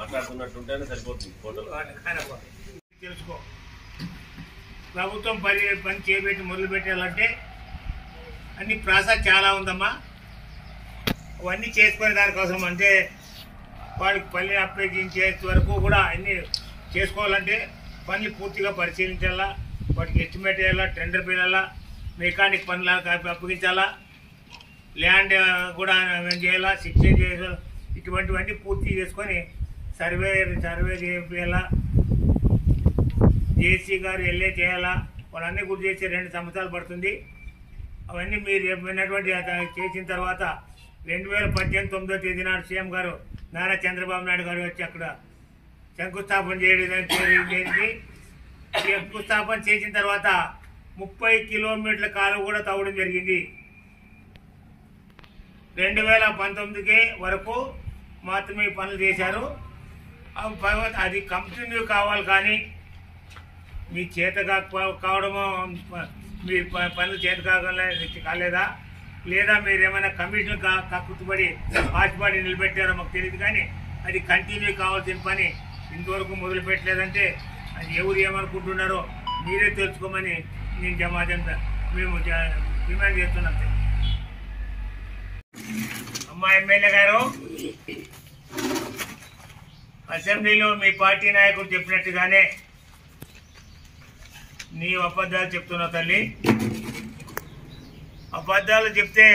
మాట్లాడుతున్నట్టుంటేనే సరిపోతుంది ఫోటోలు తెలుసుకో ప్రభుత్వం పని పని చేపెట్టి మొదలు పెట్టాలంటే అన్ని ప్రాసెస్ చాలా ఉందమ్మా అవన్నీ చేసుకునే దానికోసం అంటే వాడికి పని అప్పగించే వరకు కూడా అన్ని చేసుకోవాలంటే పనులు పూర్తిగా పరిశీలించాలా వాటికి ఎస్టిమేట్ చేయాలా టెండర్ పిల్లాలా మెకానిక్ పనులు అప్పగించాలా ల్యాండ్ కూడా ఏం చేయాలా శిక్ష చేయాలా ఇటువంటివన్నీ పూర్తి చేసుకొని సర్వే సర్వే చేయాలా జేసీ గారు వెళ్ళే చేయాలా వాళ్ళన్నీ గుర్తు చేసి రెండు సంవత్సరాలు పడుతుంది అవన్నీ మీరు చెప్పినటువంటి అత- చేసిన తర్వాత రెండు వేల పద్దెనిమిది తొమ్మిదో తేదీ నాడు సీఎం గారు నారా చంద్రబాబు నాయుడు గారు వచ్చి అక్కడ శంకుస్థాపన చేయడం జరిగింది శంకుస్థాపన చేసిన తర్వాత ముప్పై కిలోమీటర్ల కాలువ కూడా తవ్వడం జరిగింది రెండు వేల పంతొమ్మిదికి వరకు మాత్రమే ఈ పనులు చేశారు ఆ తర్వాత అది కంటిన్యూ కావాలి కానీ మీ చేత కాకపో- కావడమో ప- మీ ప- పనులు చేత కాగలే కాలేదా లేదా మీరు ఏమైనా కమిషన్ కా కక్కుతుపడి పాటుపడి నిలబెట్టారో మాకు తెలియదు కానీ అది కంటిన్యూ కావాల్సిన పని ఇంతవరకు మొదలు పెట్టలేదంటే అది ఎవరు ఏమనుకుంటున్నారో మీరే తెలుసుకోమని నేను జమాజంత మేము జ- డిమాండ్ చేస్తున్నాం సార్. అమ్మా ఎమ్మెల్యే గారు అసెంబ్లీలో మీ పార్టీ నాయకులు చెప్పినట్టుగానే నీ అబద్ధాలు చెప్తున్నావు తల్లి అబద్ధాలు చెప్తే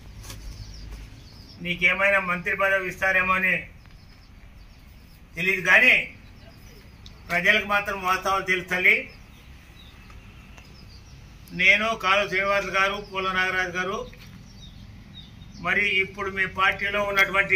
నీకేమైనా మంత్రి పదవి ఇస్తారేమో అని తెలియదు కానీ ప్రజలకు మాత్రం వాస్తవాలు తెలుసు తల్లి నేను కాలు శ్రీనివాస్ గారు పూల నాగరాజు గారు మరి ఇప్పుడు మీ పార్టీలో ఉన్నటువంటి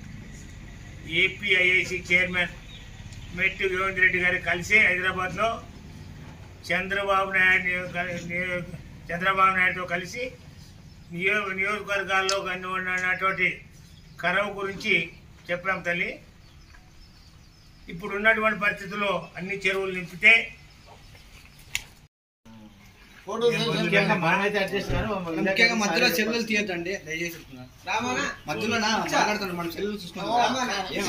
ఏపీఐఐసి చైర్మన్ మెట్టు గోవింద్ రెడ్డి గారు కలిసి హైదరాబాద్లో చంద్రబాబు నాయుడు నియో- చంద్రబాబు నాయుడుతో కలిసి నియో నియోజకవర్గాల్లో కన్ను ఉన్నటువంటి కరవు గురించి చెప్పాం తల్లి ఇప్పుడు ఉన్నటువంటి పరిస్థితుల్లో అన్ని చెరువులు నింపితే ముఖ్యంగా మనమైతే అడ్జస్ట్ కాదు ముఖ్యంగా మధ్యలో సెల్లులు తీయద్దండి దయచేసి చెప్తున్నాను. మధ్యలో నా మాట్లాడుతున్నాం మనం సెల్లులు చూసుకున్నాం ఏం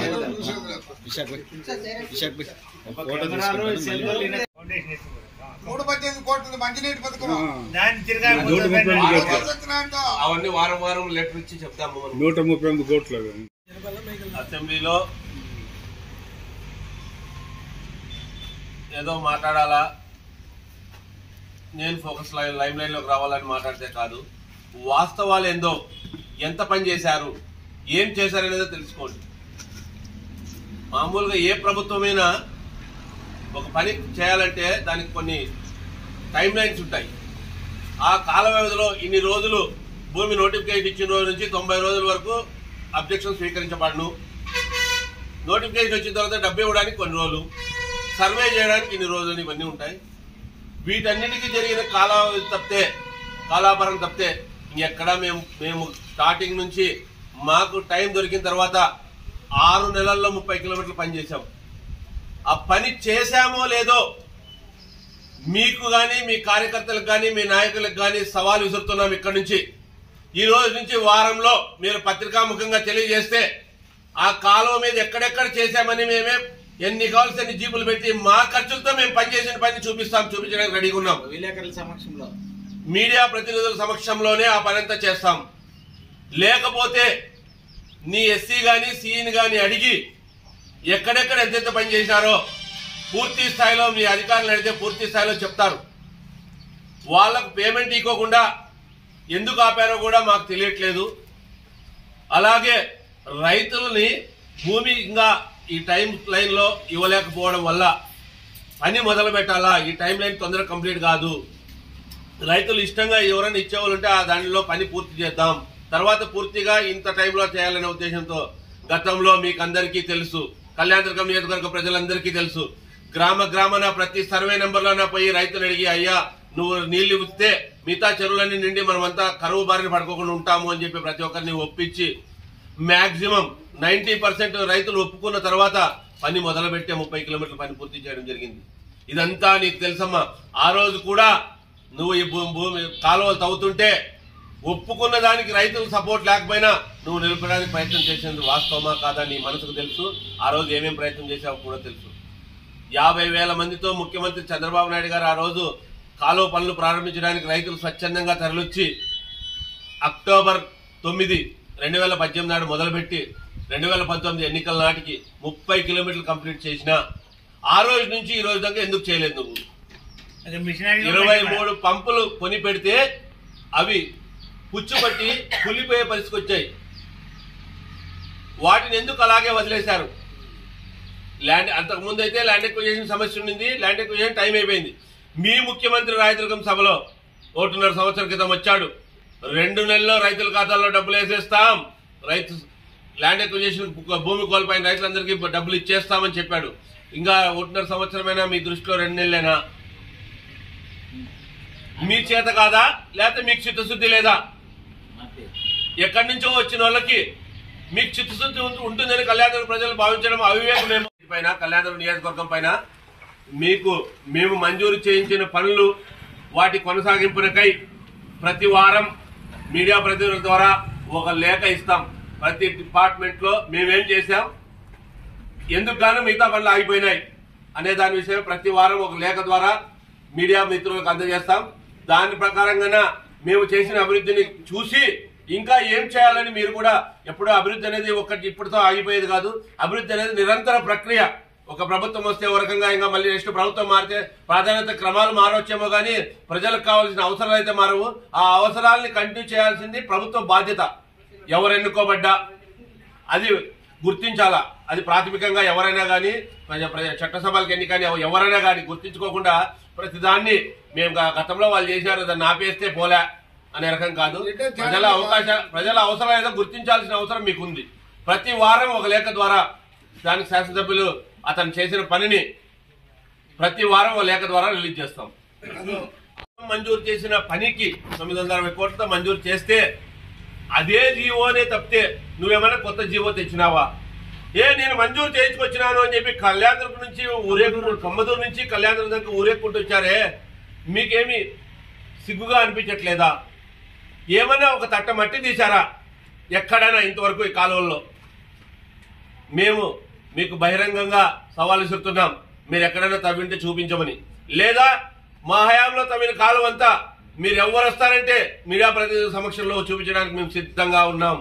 కెమెరాలు, సెల్లులు ఇనే- ఫౌండేషన్ వేసుకున్నాం. మూడు పద్దెనిమిది కోట్ల మంచినీటి పథకం దాన్ని తిరగా ఆలోచించినాక అవన్నీ వారం వారం లెటర్ ఇచ్చి చెప్తాము మనం నూట ముప్పై ఎనిమిది కోట్లు అవి. అసెంబ్లీలో ఏదో మాట్లాడాలా నేను ఫోకస్ లైన్ లైమ్ లైన్లోకి రావాలని మాట్లాడితే కాదు వాస్తవాలు ఏందో ఎంత పని చేశారు ఏం చేశారనేదో తెలుసుకోండి మామూలుగా ఏ ప్రభుత్వమైనా ఒక పని చేయాలంటే దానికి కొన్ని టైం లైన్స్ ఉంటాయి ఆ కాల వ్యవధిలో ఇన్ని రోజులు భూమి నోటిఫికేషన్ ఇచ్చిన రోజు నుంచి తొంభై రోజుల వరకు అబ్జెక్షన్ స్వీకరించబడను నోటిఫికేషన్ వచ్చిన తర్వాత డబ్బు ఇవ్వడానికి కొన్ని రోజులు సర్వే చేయడానికి ఇన్ని రోజులు ఇవన్నీ ఉంటాయి వీటన్నిటికీ జరిగిన కాలావధి తప్పితే కాలాపరం తప్పితే ఇంకెక్కడా మేము మేము స్టార్టింగ్ నుంచి మాకు టైం దొరికిన తర్వాత ఆరు నెలల్లో ముప్పై కిలోమీటర్లు పని చేశాం ఆ పని చేశామో లేదో మీకు కానీ మీ కార్యకర్తలకు కానీ మీ నాయకులకు కానీ సవాల్ విసురుతున్నాం ఇక్కడి నుంచి ఈ రోజు నుంచి వారంలో మీరు పత్రికాముఖంగా తెలియజేస్తే ఆ కాలువ మీద ఎక్కడెక్కడ చేశామని మేమే ఎన్ని కావాల్సిన అన్ని జీపులు పెట్టి మా ఖర్చులతో మేము పనిచేసిన పని చూపిస్తాం చూపించడానికి రెడీగా ఉన్నాం విలేకరుల సమక్షంలో మీడియా ప్రతినిధుల సమక్షంలోనే ఆ పనంతా చేస్తాం లేకపోతే నీ ఎస్సీ గాని సిఈని గాని అడిగి ఎక్కడెక్కడ ఎంతెంత పని చేశారో పూర్తి స్థాయిలో మీ అధికారులు అడిగితే పూర్తి స్థాయిలో చెప్తారు వాళ్ళకు పేమెంట్ ఇవ్వకుండా ఎందుకు ఆపారో కూడా మాకు తెలియట్లేదు అలాగే రైతులని భూమి ఇంకా ఈ టైం లైన్లో ఇవ్వలేకపోవడం వల్ల పని మొదలు పెట్టాలా ఈ టైం లైన్ తొందరగా కంప్లీట్ కాదు రైతులు ఇష్టంగా ఎవరైనా ఇచ్చేవాళ్ళు ఉంటే ఆ దానిలో పని పూర్తి చేద్దాం తర్వాత పూర్తిగా ఇంత టైంలో చేయాలనే ఉద్దేశంతో గతంలో మీకు అందరికీ తెలుసు కళ్యాణదుర్గం నియోజకవర్గ ప్రజలందరికీ తెలుసు గ్రామ గ్రామాన ప్రతి సర్వే నెంబర్లోన పోయి రైతులు అడిగి అయ్యా నువ్వు నీళ్లు ఇస్తే మిగతా చెరువులన్నీ నిండి మనమంతా కరువు బారిన పడుకోకుండా ఉంటాము అని చెప్పి ప్రతి ఒక్కరిని ఒప్పించి మాక్సిమం నైన్టీ పర్సెంట్ రైతులు ఒప్పుకున్న తర్వాత పని మొదలుపెట్టే ముప్పై కిలోమీటర్ల పని పూర్తి చేయడం జరిగింది ఇదంతా నీకు తెలుసమ్మా ఆ రోజు కూడా నువ్వు ఈ భూ- భూమి కాలువలు తవ్వుతుంటే ఒప్పుకున్న దానికి రైతులకు సపోర్ట్ లేకపోయినా నువ్వు నిలపడానికి ప్రయత్నం చేసేందు వాస్తవమా కాదా నీ మనసుకు తెలుసు ఆ రోజు ఏమేం ప్రయత్నం చేసావో కూడా తెలుసు యాభై వేల మందితో ముఖ్యమంత్రి చంద్రబాబు నాయుడు గారు ఆ రోజు కాలువ పనులు ప్రారంభించడానికి రైతులు స్వచ్ఛందంగా తరలిచ్చి అక్టోబర్ తొమ్మిది రెండు వేల పద్దెనిమిది నాడు మొదలుపెట్టి రెండు వేల పంతొమ్మిది ఎన్నికల నాటికి ముప్పై కిలోమీటర్లు కంప్లీట్ చేసిన ఆ రోజు నుంచి ఈ రోజు దాకా ఎందుకు చేయలేదు నువ్వు అది మిషనరీ ఇరవై మూడు పంపులు కొని పెడితే అవి పుచ్చుపట్టి కులిపోయే పరిస్థితికి వచ్చాయి వాటిని ఎందుకు అలాగే వదిలేశారు ల్యాండ్ అంతకు ముందు అయితే ల్యాండ్ ఎక్విజేషన్ సమస్య ఉండింది ల్యాండ్ ఎక్విజేషన్ టైం అయిపోయింది మీ ముఖ్యమంత్రి రాయదుర్గం సభలో ఒకటిన్నర సంవత్సరం క్రితం వచ్చాడు రెండు నెలల్లో రైతుల ఖాతాల్లో డబ్బులు వేసేస్తాం రైతు ల్యాండ్ ఎక్విజేషన్ భూమి కోల్పోయిన రైతులందరికీ డబ్బులు ఇచ్చేస్తామని చెప్పాడు ఇంకా ఒకటిన్నర సంవత్సరమైనా మీ దృష్టిలో రెండు నెలలేనా మీ చేత కాదా లేకపోతే మీకు చిత్తశుద్ధి లేదా ఎక్కడి నుంచో వచ్చిన వాళ్ళకి మీకు చిత్తశుద్ధి ఉం- ఉంటుందని కళ్యాణ ప్రజలు భావించడం అవివేకమేమో పైన కళ్యాణ నియోజకవర్గం పైన మీకు మేము మంజూరు చేయించిన పనులు వాటి కొనసాగింపునకై ప్రతి వారం మీడియా ప్రతినిధుల ద్వారా ఒక లేఖ ఇస్తాం ప్రతి డిపార్ట్మెంట్ లో మేమేం చేశాం ఎందుకు గాను మిగతా పనులు ఆగిపోయినాయి అనే దాని విషయం ప్రతి వారం ఒక లేఖ ద్వారా మీడియా మిత్రులకు అందజేస్తాం దాని ప్రకారంగా మేము చేసిన అభివృద్ధిని చూసి ఇంకా ఏం చేయాలని మీరు కూడా ఎప్పుడూ అభివృద్ధి అనేది ఒకటి ఇప్పటితో ఆగిపోయేది కాదు అభివృద్ధి అనేది నిరంతర ప్రక్రియ ఒక ప్రభుత్వం వస్తే ఒక రకంగా ఇంకా మళ్ళీ నెక్స్ట్ ప్రభుత్వం మారితే ప్రాధాన్యత క్రమాలు మారవచ్చేమో కానీ ప్రజలకు కావాల్సిన అవసరాలు అయితే మారవు ఆ అవసరాలని కంటిన్యూ చేయాల్సింది ప్రభుత్వ బాధ్యత ఎవరు ఎన్నుకోబడ్డా అది గుర్తించాలా అది ప్రాథమికంగా ఎవరైనా కానీ ప్రజా ప్రజా చట్టసభలకు ఎన్నికని ఎవరైనా కానీ గుర్తించుకోకుండా ప్రతిదాన్ని మేము గ- గతంలో వాళ్ళు చేశారు దాన్ని ఆపేస్తే పోలే అనే రకం కాదు ప్రజల అవకాశ ప్రజల అవసరం ఏదో గుర్తించాల్సిన అవసరం మీకుంది ప్రతి వారం ఒక లేఖ ద్వారా దానికి శాసనసభ్యులు అతను చేసిన పనిని ప్రతి వారం ఒక లేఖ ద్వారా రిలీజ్ చేస్తాం మంజూరు చేసిన పనికి తొమ్మిది వందల అరవై కోట్లతో మంజూరు చేస్తే అదే జీవోనే తప్పితే నువ్వేమైనా కొత్త జీవో తెచ్చినావా ఏ నేను మంజూరు చేయించుకొచ్చినాను అని చెప్పి కళ్యాణదుర్గం నుంచి ఊరేగు కమ్మదూరు నుంచి కళ్యాణదుర్గం దగ్గర ఊరేక్కుంటూ వచ్చారే మీకేమి సిగ్గుగా అనిపించట్లేదా ఏమన్నా ఒక తట్ట మట్టి తీశారా ఎక్కడైనా ఇంతవరకు ఈ కాలువల్లో మేము మీకు బహిరంగంగా సవాల్ విసురుతున్నాం మీరు ఎక్కడైనా తవ్వింటే చూపించమని లేదా మా హయాంలో తవ్విన కాలువ అంతా మీరు ఎవరు వస్తారంటే మీడియా ప్రతినిధుల సమక్షంలో చూపించడానికి మేము సిద్ధంగా ఉన్నాం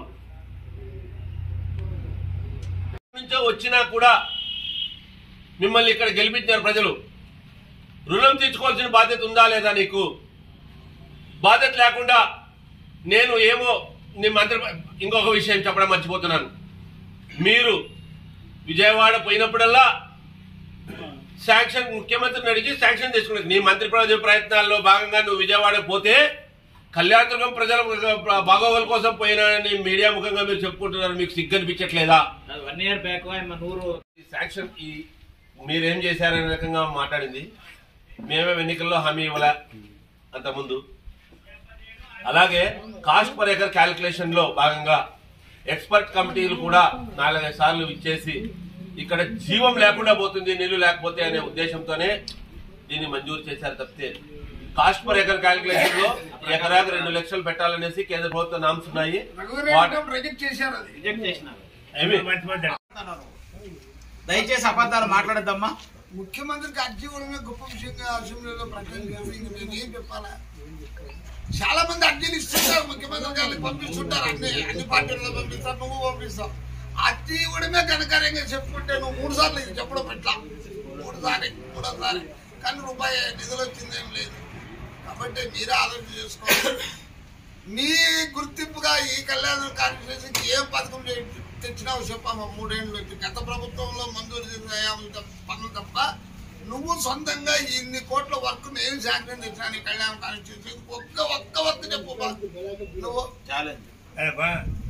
నుంచో వచ్చినా కూడా మిమ్మల్ని ఇక్కడ గెలిపించారు ప్రజలు రుణం తీర్చుకోవాల్సిన బాధ్యత ఉందా లేదా నీకు బాధ్యత లేకుండా నేను ఏమో నీ మంత్రి ఇంకొక విషయం చెప్పడం మర్చిపోతున్నాను మీరు విజయవాడ పోయినప్పుడల్లా శాంక్షన్ ముఖ్యమంత్రిని అడిగి శాంక్షన్ తీసుకున్నది నీ మంత్రి పదవి ప్రయత్నాల్లో భాగంగా నువ్వు విజయవాడ పోతే కళ్యాణదుర్గం ప్రజల బాగోగుల కోసం పోయినానని మీడియా ముఖంగా మీరు చెప్పుకుంటున్నారు మీకు సిగ్గు అనిపించట్లేదా వన్ ఇయర్ బ్యాక్ ఆయన నూరు ఈ శాంక్షన్ ఈ మీరేం చేశారనే రకంగా మాట్లాడింది మేమే ఎన్నికల్లో హామీ ఇవ్వలే అంతకుముందు అలాగే కాస్ట్ పర్ ఎకర్ క్యాలిక్యులేషన్ లో భాగంగా ఎక్స్పర్ట్ కమిటీలు కూడా నాలుగైదు సార్లు ఇచ్చేసి ఇక్కడ జీవం లేకుండా పోతుంది నీళ్లు లేకపోతే అనే ఉద్దేశంతోనే దీన్ని మంజూరు చేశారు తప్పితే కాస్ట్ పర్ ఎకర్ క్యాలిక్యులేషన్ లో ఎకరాకు రెండు లక్షలు పెట్టాలనేసి కేంద్ర ప్రభుత్వ నామ్స్ ఉన్నాయి వాటి రిజెక్ట్ చేశారు అది రిజెక్ట్ చేసినారు ఏమి మర్చిపోతాడు దయచేసి అబద్ధాలు మాట్లాడద్దమ్మా ముఖ్యమంత్రికి అర్జీ ఇవ్వడమే గొప్ప విషయంగా అసెంబ్లీలో ప్రకటించారు ఇంక నేను ఏం చెప్పాలా చాలా మంది అర్జీలు ఇస్తుంటారు ముఖ్యమంత్రి గారికి పంపిస్తుంటారు అన్ని అన్ని పార్టీలలో పంపిస్తారు నువ్వు పంపిస్తావు అర్జీ ఇవ్వడమే ఘనకార్యంగా చెప్పుకుంటే నువ్వు మూడు సార్లు ఇది చెప్పడం ఎట్లా మూడు సారి మూడోసారి కానీ రూపాయి నిధులు వచ్చింది ఏం లేదు కాబట్టి మీరే ఆలోచన చేసుకోవాలి మీ గుర్తింపుగా ఈ కళ్యాణ కార్పొరేషన్కి ఏం పథకం చే- తెచ్చినావు చెప్పామా మూడేళ్ళు వచ్చి గత ప్రభుత్వంలో మంజూరు చేసిన యాభై తప్ప- పనులు తప్ప నువ్వు సొంతంగా ఇన్ని కోట్ల వర్క్ నేను శాంక్షన్ తెచ్చినా నీ కళ్యాణ కాన్స్టిట్యూన్సీ ఒక్క ఒక్క వర్క్ చెప్పు బా. నువ్వు ఛాలెంజ్ అబ్బా